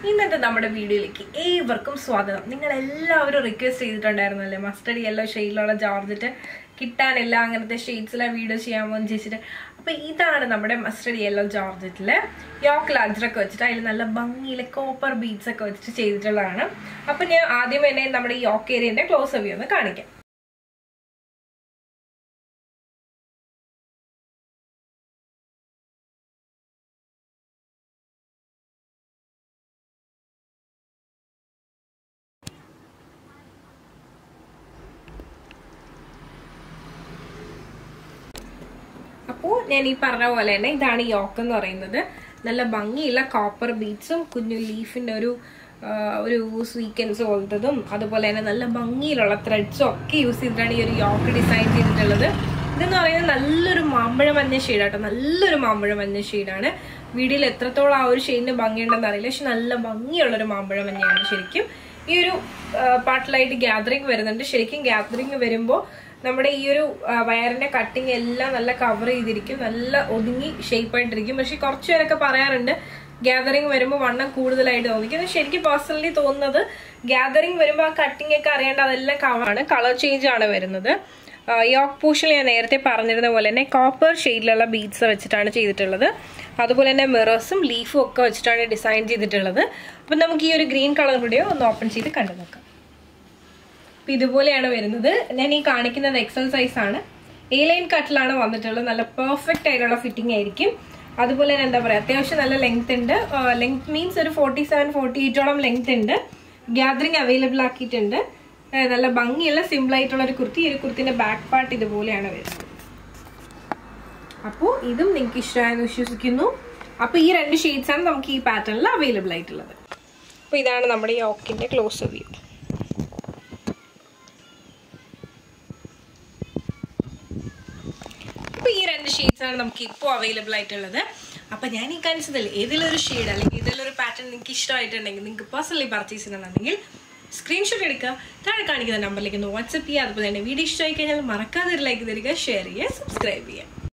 ഇന്നത്തെ നമ്മുടെ വീഡിയോയിലേക്ക് ഏവർക്കും സ്വാഗതം നിങ്ങൾ എല്ലാവരും റിക്വസ്റ്റ് ചെയ്തിട്ടുണ്ടായിരുന്നല്ലേ മസ്റ്റഡി യെല്ലോ ഷെയ്ഡിലുള്ള ജോർജറ്റ് കിട്ടാനില്ല അങ്ങനത്തെ ഷെയ്ഡ്സിലെ വീഡിയോ ചെയ്യാമോ എന്ന് ചോദിച്ചിട്ട് അപ്പൊ ഇതാണ് നമ്മുടെ മസ്റ്റഡി യെല്ലോ ജോർജറ്റില് യോക്ക് ലജ്രൊക്കെ വെച്ചിട്ട് അതിൽ നല്ല ഭംഗിയിലെ കോപ്പർ ബീഡ്സ് ഒക്കെ വെച്ചിട്ട് ചെയ്തിട്ടുള്ളതാണ് അപ്പൊ ഞാൻ ആദ്യം തന്നെ നമ്മുടെ ഈ യോക്ക് ഏരിയന്റെ ക്ലോസ് വ്യൂ ഒന്ന് കാണിക്കാം അപ്പോൾ ഞാൻ ഈ പറഞ്ഞ പോലെ തന്നെ ഇതാണ് യോക്ക് എന്ന് പറയുന്നത് നല്ല ഭംഗിയുള്ള കോപ്പർ ബീഡ്സും കുഞ്ഞു ലീഫിന്റെ ഒരു ആ, ഒരു സ്വീക്കൻസ് പോലത്തതും അതുപോലെ തന്നെ നല്ല ഭംഗിയിലുള്ള ത്രെഡ്സും ഒക്കെ യൂസ് ചെയ്തിട്ടാണ് ഈ ഒരു യോക്ക് ഡിസൈൻ ചെയ്തിട്ടുള്ളത് ഇതെന്ന് പറയുന്നത് നല്ലൊരു മാമ്പഴ മഞ്ഞ ഷെയ്ഡാട്ടോ നല്ലൊരു മാമ്പഴ മഞ്ഞ ഷെയ്ഡാണ് വീഡിയോയിൽ എത്രത്തോളം ആ ഒരു ഷെയ്ഡിന് ഭംഗിയുണ്ടെന്ന് അറിയില്ല പക്ഷെ നല്ല ഭംഗിയുള്ളൊരു മാമ്പഴ മഞ്ഞയാണ് ശരിക്കും ഈ ഒരു പാർട്ടിലായിട്ട് ഗ്യാതറിങ് വരുന്നുണ്ട് ശരിക്കും ഗ്യാതറിങ് വരുമ്പോൾ നമ്മുടെ ഈ ഒരു ആ, വയറിന്റെ കട്ടിങ് എല്ലാം നല്ല കവർ ചെയ്തിരിക്കും നല്ല ഒതുങ്ങി ഷേപ്പ് ആയിട്ടിരിക്കും പക്ഷെ കുറച്ച് പേരൊക്കെ പറയാറുണ്ട് ഗ്യാതറിങ് വരുമ്പോൾ വണ്ണം കൂടുതലായിട്ട് തോന്നിക്കും പക്ഷെ എനിക്ക് പേഴ്സണലി തോന്നുന്നത് ഗ്യാതറിങ് വരുമ്പോൾ ആ കട്ടിങ് ഒക്കെ അറിയേണ്ട അതെല്ലാം കവറാണ് കളർ ചേഞ്ച് ആണ് വരുന്നത് യോക്ക് പൂഷിൽ ഞാൻ നേരത്തെ പറഞ്ഞിരുന്ന പോലെ തന്നെ കോപ്പർ ഷെയ്ഡിലുള്ള ബീഡ്സ് വെച്ചിട്ടാണ് ചെയ്തിട്ടുള്ളത് അതുപോലെ തന്നെ മിറേഴ്സും ലീഫും ഒക്കെ വെച്ചിട്ടാണ് ഡിസൈൻ ചെയ്തിട്ടുള്ളത് അപ്പം നമുക്ക് ഈ ഒരു ഗ്രീൻ കളർ വീഡിയോ ഒന്ന് ഓപ്പൺ ചെയ്ത് കണ്ടു നോക്കാം അപ്പൊ ഇതുപോലെയാണ് വരുന്നത് ഞാൻ ഈ കാണിക്കുന്നത് എക്സൽ സൈസ് ആണ് എ ലൈൻ കട്ടിലാണ് വന്നിട്ടുള്ളത് നല്ല പെർഫെക്റ്റ് ആയിട്ടുള്ള ഫിറ്റിംഗ് ആയിരിക്കും അതുപോലെ തന്നെ എന്താ പറയാ അത്യാവശ്യം നല്ല ലെങ്ത് ഉണ്ട് ലെങ്ത് മീൻസ് ഒരു ഫോർട്ടി സെവൻ ഫോർട്ടി എയ്റ്റോളം ലെങ്ത് ഉണ്ട് ഗ്യാദറിംഗ് അവൈലബിൾ ആക്കിയിട്ടുണ്ട് ഏഹ് നല്ല ഭംഗിയുള്ള സിമ്പിൾ ആയിട്ടുള്ള ഒരു കുർത്തി ഈ ഒരു കുർത്തിന്റെ ബാക്ക് പാർട്ട് ഇതുപോലെയാണ് വരുന്നത് അപ്പോൾ ഇതും നിങ്ങൾക്ക് ഇഷ്ടമായെന്ന് വിശ്വസിക്കുന്നു അപ്പോൾ ഈ രണ്ട് ഷെയ്ഡ്സ് ആണ് നമുക്ക് ഈ പാറ്റേണിൽ അവൈലബിൾ ആയിട്ടുള്ളത് അപ്പോൾ ഇതാണ് നമ്മുടെ ഈ ഓക്കിന്റെ ക്ലോസ് വ്യൂ അപ്പൊ ഈ രണ്ട് ഷെയ്ഡ്സ് ആണ് നമുക്ക് ഇപ്പോൾ അവൈലബിൾ ആയിട്ടുള്ളത് അപ്പൊ ഞാൻ ഈ കാണിച്ചതിൽ ഏതിലൊരു ഷെയ്ഡ് അല്ലെങ്കിൽ ഏതിലൊരു പാറ്റേൺ നിങ്ങൾക്ക് ഇഷ്ടമായിട്ടുണ്ടെങ്കിൽ നിങ്ങൾക്ക് പേഴ്സണലി പർച്ചേസ് ചെയ്യണമെന്നുണ്ടെങ്കിൽ സ്ക്രീൻഷോട്ട് എടുക്കുക താഴെ കാണിക്കുന്ന നമ്പറിലേക്ക് ഒന്ന് വാട്സപ്പ് ചെയ്യുക അതുപോലെ തന്നെ വീഡിയോ ഇഷ്ടമായി കഴിഞ്ഞാൽ മറക്കാതെ ഒരു ലൈക്ക് തരിക ഷെയർ ചെയ്യുക സബ്സ്ക്രൈബ് ചെയ്യുക